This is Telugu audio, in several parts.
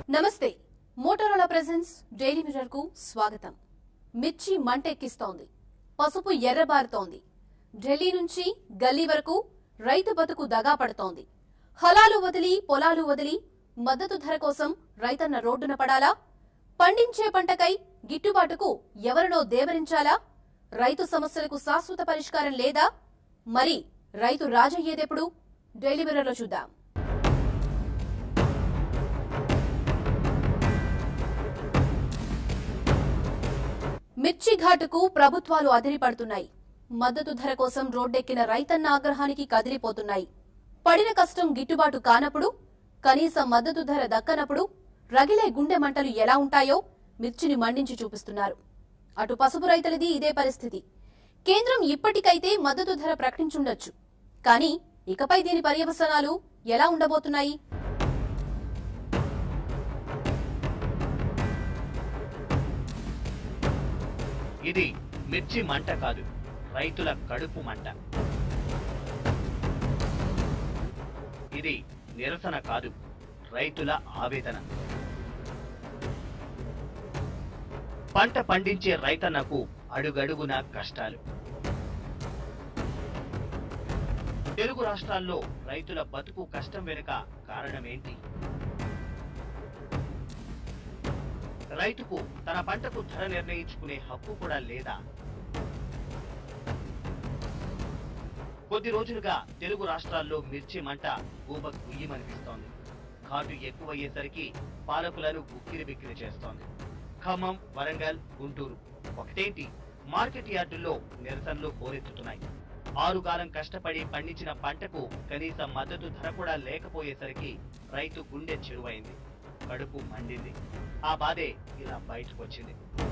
నమస్తే మోటరోలా ప్రెజెన్స్ డైలీ మిర్రర్ కు స్వాగతం మిర్చి మంటెక్కిస్తోంది పసుపు ఎర్రబారుతోంది ఢిల్లీ నుంచి గల్లీ వరకు రైతు బతుకు దగా పడుతోంది హలాలు వదిలి పొలాలు వదిలి మద్దతు ధర కోసం రైతన్న రోడ్డున పడాలా పండించే పంటకై గిట్టుబాటుకు ఎవరినో దేవరించాలా రైతు సమస్యలకు శాశ్వత పరిష్కారం లేదా మరి రైతు రాజయ్యేదెప్పుడు డైలీ మిర్రర్లో చూద్దాం మిర్చి ఘాటుకు ప్రభుత్వాలు అదిరిపడుతున్నాయి మద్దతు ధర కోసం రోడ్డెక్కిన రైతన్న ఆగ్రహానికి కదిలిపోతున్నాయి పడిన కష్టం గిట్టుబాటు కానప్పుడు కనీస మద్దతు ధర దక్కనప్పుడు రగిలే గుండె మంటలు ఎలా ఉంటాయో మిర్చిని మండించి చూపిస్తున్నారు అటు పసుపు రైతులది ఇదే పరిస్థితి కేంద్రం ఇప్పటికైతే మద్దతు ధర ప్రకటించుండొచ్చు కానీ ఇకపై దీని పర్యవసనాలు ఎలా ఉండబోతున్నాయి ఇది మిర్చి మంట కాదు రైతుల కడుపు మంట ఇది నిరసన కాదు రైతుల ఆవేదన పంట పండించే రైతన్నకు అడుగడుగున కష్టాలు తెలుగు రాష్ట్రాల్లో రైతుల బతుకు కష్టం వెనుక కారణమేంటి రైతుకు తన పంటకు ధర నిర్ణయించుకునే హక్కు కూడా లేదా కొద్ది రోజులుగా తెలుగు రాష్ట్రాల్లో మిర్చి మంట ఊబ గుయ్యమనిపిస్తోంది ఘాటు ఎక్కువయ్యేసరికి పాలకులను ఉక్కిరి బిక్కిరి చేస్తోంది ఖమ్మం వరంగల్ గుంటూరు ఒకటేంటి మార్కెట్ యార్డుల్లో నిరసనలు హోరెత్తుతున్నాయి ఆరు కాలం కష్టపడి పండించిన పంటకు కనీస మద్దతు ధర కూడా లేకపోయేసరికి రైతు గుండె చెరువైంది కడుపు మండింది ఆ బాధే ఇలా బయటకు వచ్చింది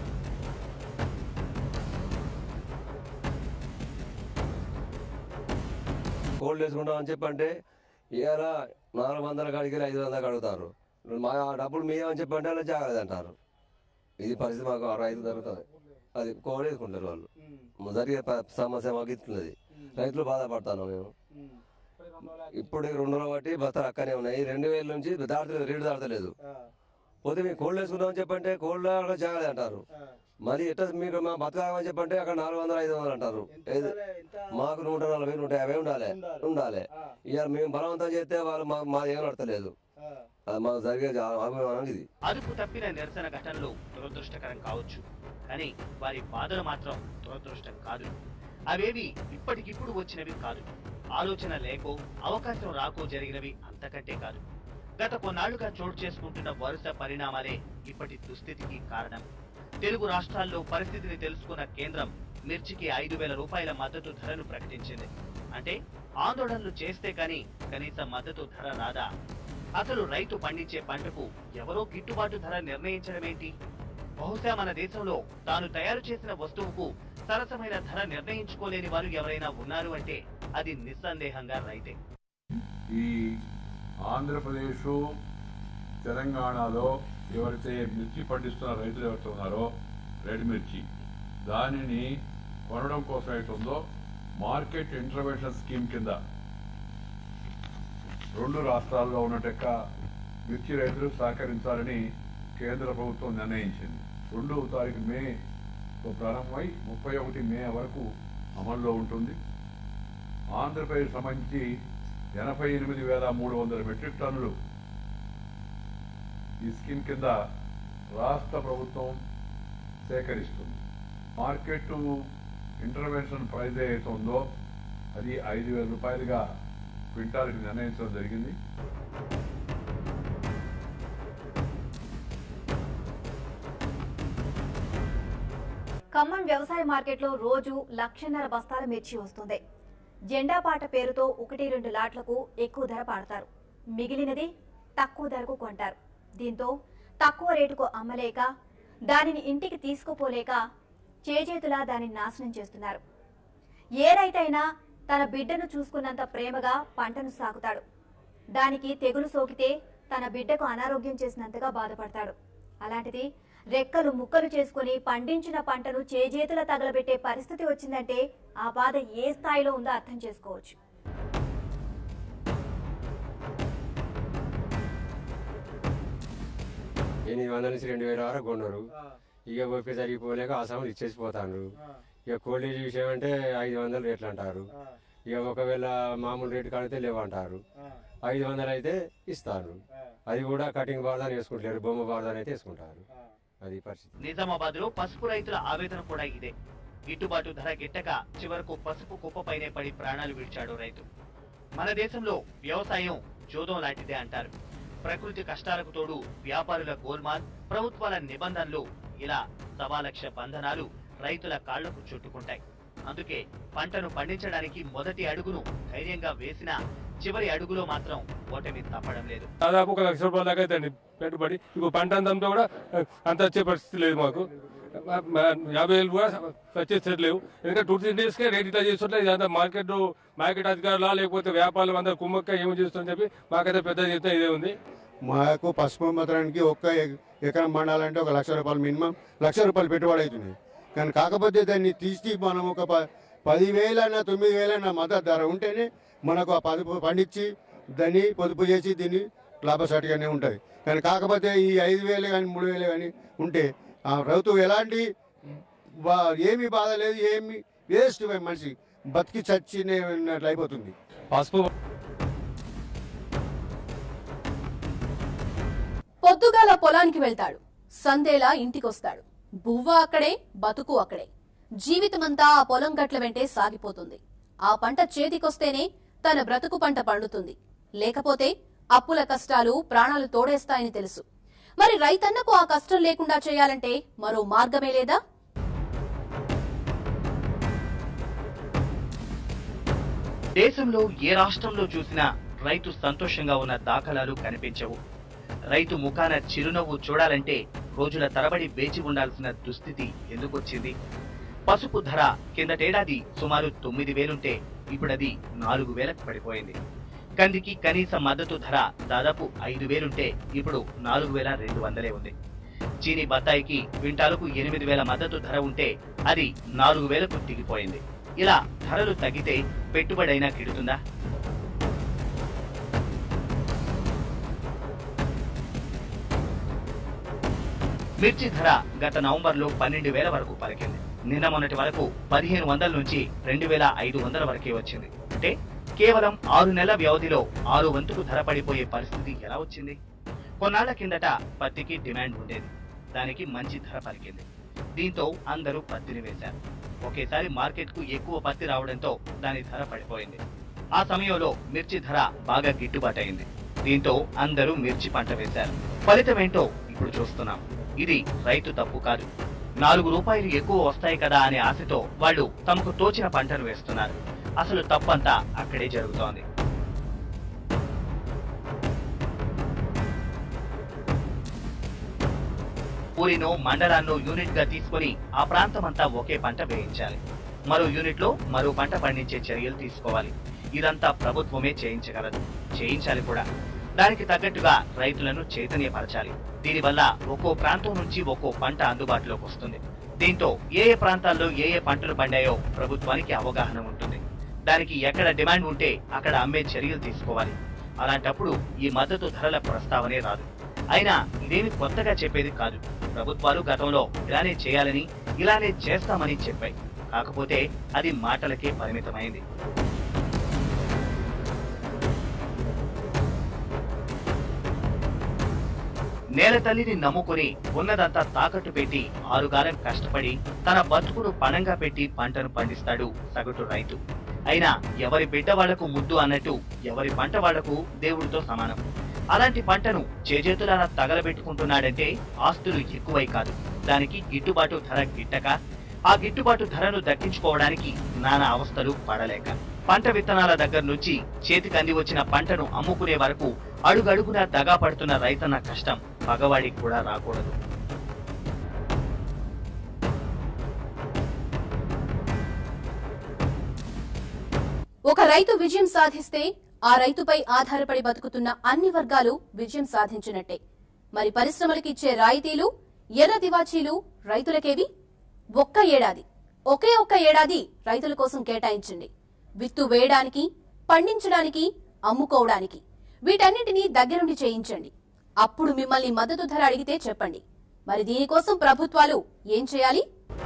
కోల్డ్ వేసుకుంటాం అని చెప్పంటే ఇవాళ నాలుగు వందల కాడికి ఐదు వందలకు అడుగుతారు మా డబ్బులు మీయమని చెప్పంటే అలా జాగ్రత్త అంటారు ఇది పరిస్థితి మాకు రైతు జరుగుతుంది అది కోల్డ్ వేసుకుంటారు వాళ్ళు జరిగే ప- సమస్య మాకు ఇస్తున్నది రైతులు బాధపడతాను మేము ఇప్పుడు రెండు రోజులు బట్టి బస్తాలు అక్కనే ఉన్నాయి రెండు వేల నుంచి దాడతలేదు రేటు దాడతలేదు పోతే మీకు కోల్డ్ వేసుకుందామని చెప్పంటే కోల్డ్ జాగ్రత్త అంటారు మరి ఎట్లా మీకు మా బతకామని చెప్పంటే అక్కడ నాలుగు వందలు ఐదు వందలు అంటారు ఏది మాకు నూట నలభై నూట యాభై ఉండాలి ఉండాలి ఇక మేము బలవంతం చేస్తే వాళ్ళు మాకు మాది ఏం నడతలేదు అది మాకు జరిగే జా- అభిమానం ఇది అదుపు తప్పిన నిరసన ఘటనలు దురదృష్టకరం కావచ్చు కానీ వారి బాధలు మాత్రం దురదృష్టం కాదు అవేవి ఇప్పటికిప్పుడు వచ్చినవి కాదు ఆలోచన లేకో అవకాశం రాకో జరిగినవి అంతకంటే కాదు గత కొన్నాళ్లుగా చోటు చేసుకుంటున్న వరుస పరిణామాలే ఇప్పటి దుస్థితికి కారణం తెలుగు రాష్ట్రాల్లో పరిస్థితిని తెలుసుకున్న కేంద్రం మిర్చికి ఐదు వేల రూపాయల మద్దతు ధరను ప్రకటించింది అంటే ఆందోళనలు చేస్తే కానీ కనీస మద్దతు ధర రాదా అసలు రైతు పండించే పంటకు ఎవరో గిట్టుబాటు ధర నిర్ణయించడమేంటి బహుశా మన దేశంలో తాను తయారు చేసిన వస్తువుకు సరసమైన ధర నిర్ణయించుకోలేని వారు ఎవరైనా ఉన్నారు అంటే అది నిస్సందేహంగా రైతే ఈ ఆంధ్రప్రదేశ్ తెలంగాణలో ఎవరైతే మిర్చి పండిస్తున్న రైతులు ఎవరైతే ఉన్నారో రెడ్ మిర్చి దానిని కొనడం కోసం అవుతుందో మార్కెట్ ఇంటర్వెన్షన్ స్కీమ్ కింద రెండు రాష్ట్రాల్లో ఉన్నట్టెక్క మిర్చి రైతులు సహకరించాలని కేంద్ర ప్రభుత్వం నిర్ణయించింది రెండవ తారీఖు మే ప్రారంభమై ముప్పై ఒకటి మే వరకు అమల్లో ఉంటుంది ఆంధ్రప్రదేశ్ సంబంధించి ఎనభై ఎనిమిది వేల మూడు వందల మెట్రిక్ టన్నులు ఈ స్కీమ్ కింద రాష్ట్ర ప్రభుత్వం సేకరిస్తుంది మార్కెట్ ఇంటర్వెన్షన్ ప్రైజ్ ఏదైతే ఉందో అది ఐదు వేల రూపాయలుగా క్వింటాల్కి నిర్ణయించడం జరిగింది ఖమ్మం వ్యవసాయ మార్కెట్లో రోజు లక్షన్నర బస్తాల మిర్చి వస్తుంది జెండా పాట పేరుతో ఒకటి రెండు లాట్లకు ఎక్కువ ధర పాడతారు మిగిలినది తక్కువ ధరకు కొంటారు దీంతో తక్కువ రేటుకు అమ్మలేక దానిని ఇంటికి తీసుకుపోలేక చేజేతులా దానిని నాశనం చేస్తున్నారు ఏ రైతైనా తన బిడ్డను చూసుకున్నంత ప్రేమగా పంటను సాగుతాడు దానికి తెగులు సోకితే తన బిడ్డకు అనారోగ్యం చేసినంతగా బాధపడతాడు అలాంటిది రెక్కలు ముక్కలు చేసుకుని పండించిన పంటను చేజేతుల తగలబెట్టే పరిస్థితి వచ్చిందంటే ఆ బాధ ఏ స్థాయిలో ఉందో అర్థం చేసుకోవచ్చు ఎనిమిది వందల నుంచి రెండు వేల వరకు కొన్నారు ఇక ఓపిక జరిగిపోలేక ఆ సమయం ఇచ్చేసి పోతారు ఇక కోల్డేజ్ విషయం అంటే ఐదు వందలు రేట్లు అంటారు ఇక ఒకవేళ మామూలు రేటు కడితే లేవంటారు ఐదు వందలు అయితే ఇస్తారు అది కూడా కటింగ్ బార్దాన్ వేసుకుంటారు బొమ్మ బార్దాన్ అయితే వేసుకుంటారు అది పరిస్థితి నిజామాబాద్ లో పసుపు రైతుల ఆవేదన కూడా ఇదే గిట్టుబాటు ధర గిట్టక చివరకు పసుపు కుప్పపైనే పడి ప్రాణాలు విడిచాడు రైతు మన దేశంలో వ్యవసాయం జోదం లాంటిదే అంటారు ప్రకృతి కష్టాలకు తోడు వ్యాపారుల గోల్మాల్ ప్రభుత్వాల నిబంధనలు ఇలా సవా లక్ష బంధనాలు రైతుల కాళ్లకు చుట్టుకుంటాయి అందుకే పంటను పండించడానికి మొదటి అడుగును ధైర్యంగా వేసినా చివరి అడుగులో మాత్రం ఓటమి తప్పడం లేదు దాదాపు ఒక లక్ష రూపాయల దాకా అవుతుంది పెట్టుబడి ఇప్పుడు పంట అంతంతో కూడా ఆ, అంత వచ్చే పరిస్థితి లేదు మాకు మ- మ- యాభై వేలు కూడా వచ్చేసేది లేవు ఎందుకంటే టూ త్రీ డేస్కే రేట్ ఇట్లా చేస్తుంటే ఇదంతా మార్కెట్ మార్కెట్ అధికారులా లేకపోతే వ్యాపారులు అందరూ కుమ్మక్క ఏమి చేస్తుందని చెప్పి మాకైతే పెద్ద చేస్తే ఇదే ఉంది మాకు పసుపు మాత్రానికి ఒక్క ఎ- ఎకరం పండాలంటే ఒక లక్ష రూపాయలు మినిమం లక్ష రూపాయలు పెట్టుబడి అవుతుంది కానీ కాకపోతే దాన్ని తీసి మనం ఒక ప పదివేలైనా తొమ్మిది వేలైనా మద్దతు ధర ఉంటేనే మనకు ఆ పదుపు పండించి దాన్ని పొదుపు చేసి దీన్ని లాభసాటిగానే ఉంటుంది కానీ కాకపోతే ఈ ఐదు వేలు కానీ మూడు వేలు కానీ ఉంటే ఆ రైతు ఎలాంటి బా- ఏమీ బాధ లేదు ఏమి వేస్ట్ మనిషి బతికి చచ్చినట్లు అయిపోతుంది పసుపు పొద్దుగాల పొలానికి వెళ్తాడు సందేలా ఇంటికొస్తాడు బువ్వ అక్కడే బతుకు అక్కడే జీవితమంతా ఆ పొలం గట్ల వెంటే సాగిపోతుంది ఆ పంట చేతికొస్తేనే తన బ్రతుకు పంట పండుతుంది లేకపోతే అప్పుల కష్టాలు ప్రాణాలు తోడేస్తాయని తెలుసు మరి రైతన్నకు ఆ కష్టం లేకుండా చేయాలంటే మరో మార్గమే లేదా దేశంలో ఏ రాష్ట్రంలో చూసినా రైతు సంతోషంగా ఉన్న దాఖలాలు కనిపించవు రైతు ముఖాన చిరునవ్వు చూడాలంటే రోజుల తరబడి వేచి ఉండాల్సిన దుస్థితి ఎందుకొచ్చింది పసుపు ధర కిందటేడాది సుమారు తొమ్మిది వేలుంటే ఇప్పుడది నాలుగు వేలకు పడిపోయింది కందికి కనీస మద్దతు ధర దాదాపు ఐదు వేలుంటే ఇప్పుడు నాలుగు వేల రెండు వందలే ఉంది చీని బత్తాయికి క్వింటాలకు ఎనిమిది వేల మద్దతు ధర ఉంటే అది నాలుగు వేలకు దిగిపోయింది ఇలా ధరలు తగ్గితే పెట్టుబడైనా కిడుతుందా మిర్చి ధర గత నవంబర్లో పన్నెండు వేల వరకు పలికింది నిన్న మొన్నటి వరకు పదిహేను వందల నుంచి రెండు వేల ఐదు వందల వరకే వచ్చింది అంటే కేవలం ఆరు నెలల వ్యవధిలో ఆరు వంతుకు ధర పడిపోయే పరిస్థితి ఎలా వచ్చింది కొన్నాళ్ల కిందట పత్తికి డిమాండ్ ఉండేది దానికి మంచి ధర పలికింది దీంతో అందరూ పత్తిని వేశారు ఒకేసారి మార్కెట్ కు ఎక్కువ పత్తి రావడంతో దాని ధర పడిపోయింది ఆ సమయంలో మిర్చి ధర బాగా గిట్టుబాటు అయింది దీంతో అందరూ మిర్చి పంట వేశారు ఫలితమేంటో ఇప్పుడు చూస్తున్నాం ఇది రైతు తప్పు కాదు నాలుగు రూపాయలు ఎక్కువ వస్తాయి కదా అనే ఆశతో వాళ్ళు తమకు తోచిన పంటను వేస్తున్నారు అసలు తప్పంతా అక్కడే జరుగుతోంది ఊరినో మండలాన్నో యూనిట్ గా తీసుకొని ఆ ప్రాంతమంతా ఒకే పంట వేయించాలి మరో యూనిట్ లో మరో పంట పండించే చర్యలు తీసుకోవాలి ఇదంతా ప్రభుత్వమే చేయించగలదు చేయించాలి కూడా దానికి తగ్గట్టుగా రైతులను చైతన్యపరచాలి దీనివల్ల ఒక్కో ప్రాంతం నుంచి ఒక్కో పంట అందుబాటులోకి వస్తుంది దీంతో ఏ ఏ ప్రాంతాల్లో ఏ ఏ పంటలు పండాయో ప్రభుత్వానికి అవగాహన ఉంటుంది దానికి ఎక్కడ డిమాండ్ ఉంటే అక్కడ అమ్మే చర్యలు తీసుకోవాలి అలాంటప్పుడు ఈ మద్దతు ధరల ప్రస్తావనే రాదు అయినా ఇదేమి కొత్తగా చెప్పేది కాదు ప్రభుత్వాలు గతంలో ఇలానే చేయాలని ఇలానే చేస్తామని చెప్పాయి కాకపోతే అది మాటలకే పరిమితమైంది నేల తల్లిని నమ్ముకుని ఉన్నదంతా తాకట్టు పెట్టి ఆరుగాలం కష్టపడి తన బతుకును పణంగా పెట్టి పంటను పండిస్తాడు సగటు రైతు అయినా ఎవరి బిడ్డ వాళ్లకు ముద్దు అన్నట్టు ఎవరి పంట వాళ్లకు దేవుడితో సమానం అలాంటి పంటను చేజేతులారా తగలబెట్టుకుంటున్నాడంటే ఆస్తులు ఎక్కువై కాదు దానికి గిట్టుబాటు ధర గిట్టక ఆ గిట్టుబాటు ధరను దక్కించుకోవడానికి నానా అవస్థలు పడలేక పంట విత్తనాల దగ్గర నుంచి చేతికి అంది వచ్చిన పంటను అమ్ముకునే వరకు అడుగడుగునా దగా పడుతున్న రైతన్న కష్టం పగవాడికి కూడా రాకూడదు ఒక రైతు విజయం సాధిస్తే ఆ రైతుపై ఆధారపడి బతుకుతున్న అన్ని వర్గాలు విజయం సాధించినట్టే మరి పరిశ్రమలకు ఇచ్చే రాయితీలు ఎర్ర దివాచీలు రైతులకేవి ఒక్క ఏడాది ఒకే ఒక్క ఏడాది రైతుల కోసం కేటాయించండి విత్తు వేయడానికి పండించడానికి అమ్ముకోవడానికి వీటన్నిటినీ దగ్గరుండి చేయించండి అప్పుడు మిమ్మల్ని మద్దతు ధర అడిగితే చెప్పండి మరి దీనికోసం ప్రభుత్వాలు ఏం చేయాలి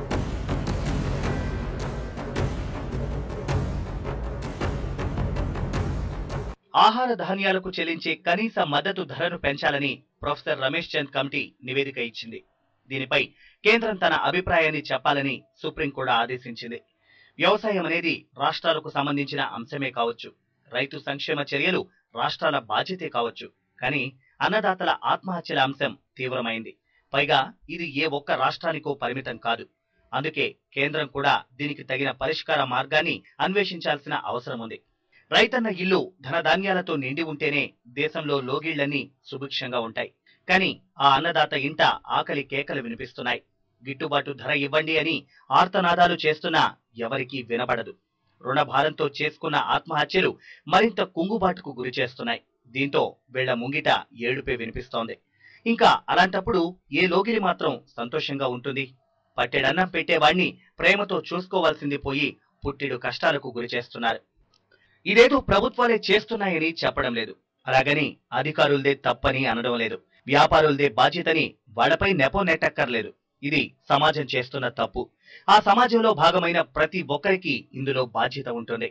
ఆహార ధాన్యాలకు చెల్లించే కనీస మద్దతు ధరను పెంచాలని ప్రొఫెసర్ రమేష్ చంద్ కమిటీ నివేదిక ఇచ్చింది దీనిపై కేంద్రం తన అభిప్రాయాన్ని చెప్పాలని సుప్రీం కూడా ఆదేశించింది వ్యవసాయం అనేది రాష్ట్రాలకు సంబంధించిన అంశమే కావచ్చు రైతు సంక్షేమ చర్యలు రాష్ట్రాల బాధ్యతే కావచ్చు కానీ అన్నదాతల ఆత్మహత్యల అంశం తీవ్రమైంది పైగా ఇది ఏ ఒక్క రాష్ట్రానికో పరిమితం కాదు అందుకే కేంద్రం కూడా దీనికి తగిన పరిష్కార మార్గాన్ని అన్వేషించాల్సిన అవసరం ఉంది రైతన్న ఇల్లు ధనధాన్యాలతో నిండి ఉంటేనే దేశంలో లోగిళ్లన్నీ సుభిక్షంగా ఉంటాయి కానీ ఆ అన్నదాత ఇంట ఆకలి కేకలు వినిపిస్తున్నాయి గిట్టుబాటు ధర ఇవ్వండి అని ఆర్తనాదాలు చేస్తున్నా ఎవరికీ వినబడదు రుణభారంతో చేసుకున్న ఆత్మహత్యలు మరింత కుంగుబాటుకు గురి చేస్తున్నాయి దీంతో వీళ్ల ముంగిట ఏడుపే వినిపిస్తోంది ఇంకా అలాంటప్పుడు ఏ లోగిలి మాత్రం సంతోషంగా ఉంటుంది పట్టెడన్నం పెట్టేవాణ్ణి ప్రేమతో చూసుకోవాల్సింది పోయి పుట్టిడు కష్టాలకు గురి చేస్తున్నారు ఇదేదో ప్రభుత్వాలే చేస్తున్నాయని చెప్పడం లేదు అలాగని అధికారులదే తప్పని అనడం లేదు వ్యాపారులదే బాధ్యతని వాళ్ళపై నెపం నెట్టక్కర్లేదు ఇది సమాజం చేస్తున్న తప్పు ఆ సమాజంలో భాగమైన ప్రతి ఒక్కరికి ఇందులో బాధ్యత ఉంటుంది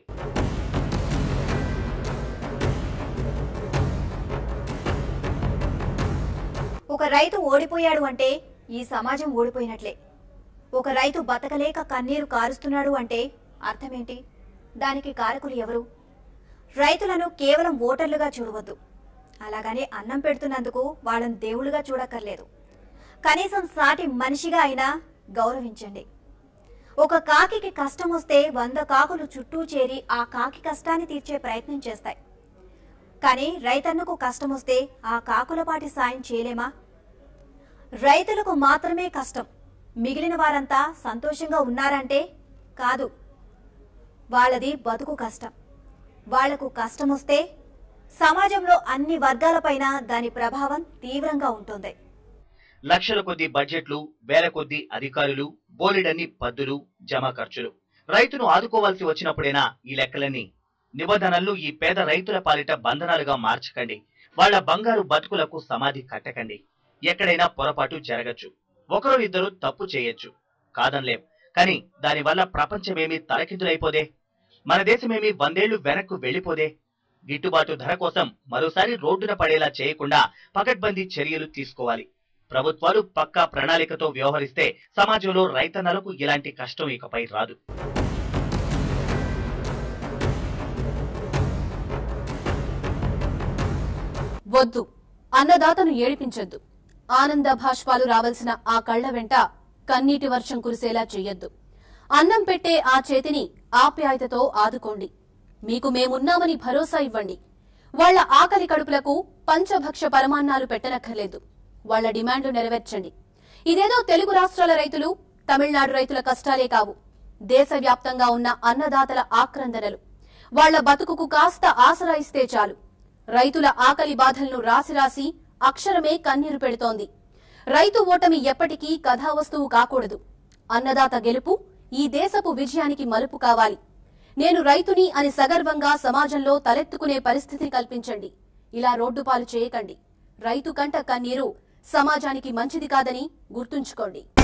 ఒక రైతు ఓడిపోయాడు అంటే ఈ సమాజం ఓడిపోయినట్లే ఒక రైతు బతకలేక కన్నీరు కారుస్తున్నాడు అంటే అర్థమేంటి దానికి కారకులు ఎవరు రైతులను కేవలం ఓటర్లుగా చూడవద్దు అలాగని అన్నం పెడుతున్నందుకు వాళ్ళని దేవుళ్ళుగా చూడక్కర్లేదు కనీసం సాటి మనిషిగా అయినా గౌరవించండి ఒక కాకికి కష్టం వస్తే వంద కాకులు చుట్టూ చేరి ఆ కాకి కష్టాన్ని తీర్చే ప్రయత్నం చేస్తాయి కానీ రైతన్నకు కష్టం వస్తే ఆ కాకులపాటి సాయం చేయలేమా రైతులకు మాత్రమే కష్టం మిగిలిన వారంతా సంతోషంగా ఉన్నారంటే కాదు వాళ్ళది బతుకు కష్టం వాళ్లకు కష్టం వస్తే సమాజంలో అన్ని వర్గాలపైన దాని ప్రభావం తీవ్రంగా ఉంటుంది లక్షల కొద్ది బడ్జెట్లు వేల కొద్ది అధికారులు బోలెడన్ని పద్దులు జమ ఖర్చులు రైతును ఆదుకోవాల్సి వచ్చినప్పుడేనా ఈ లెక్కలన్నీ నిబంధనలు ఈ పేద రైతుల పాలిట బంధనాలుగా మార్చకండి వాళ్ళ బంగారు బతుకులకు సమాధి కట్టకండి ఎక్కడైనా పొరపాటు జరగచ్చు ఒకరు ఇద్దరు తప్పు చేయొచ్చు కాదనలేం కానీ దానివల్ల ప్రపంచమేమీ తలకిందులైపోదే మన దేశమేమీ వందేళ్లు వెనక్కు వెళ్లిపోదే గిట్టుబాటు ధర కోసం మరోసారి రోడ్డున పడేలా చేయకుండా పకడ్బందీ చర్యలు తీసుకోవాలి ప్రభుత్వాలు పక్కా ప్రణాళికతో వ్యవహరిస్తే సమాజంలో రైతన్నలకు ఇలాంటి కష్టం ఇకపై రాదు వద్దు అన్నదాతను ఏడిపించొద్దు ఆనంద భాష్పాలు రావాల్సిన ఆ కళ్ల వెంట కన్నీటి వర్షం కురిసేలా చెయ్యొద్దు అన్నం పెట్టే ఆ చేతిని ఆప్యాయతతో ఆదుకోండి మీకు మేమున్నామని భరోసా ఇవ్వండి వాళ్ళ ఆకలి కడుపులకు పంచభక్ష పరమాన్నాలు పెట్టనక్కర్లేదు వాళ్ళ డిమాండ్లు నెరవేర్చండి ఇదేదో తెలుగు రాష్ట్రాల రైతులు తమిళనాడు రైతుల కష్టాలే కావు దేశవ్యాప్తంగా ఉన్న అన్నదాతల ఆక్రందనలు వాళ్ళ బతుకుకు కాస్త ఆసరా ఇస్తే చాలు రైతుల ఆకలి బాధలను రాసి రాసి అక్షరమే కన్నీరు పెడుతోంది రైతు ఓటమి ఎప్పటికీ కథా వస్తువు కాకూడదు అన్నదాత గెలుపు ఈ దేశపు విజయానికి మలుపు కావాలి నేను రైతుని అని సగర్వంగా సమాజంలో తలెత్తుకునే పరిస్థితి కల్పించండి ఇలా రోడ్డుపాలు చేయకండి రైతు కంట కన్నీరు సమాజానికి మంచిది కాదని గుర్తుంచుకోండి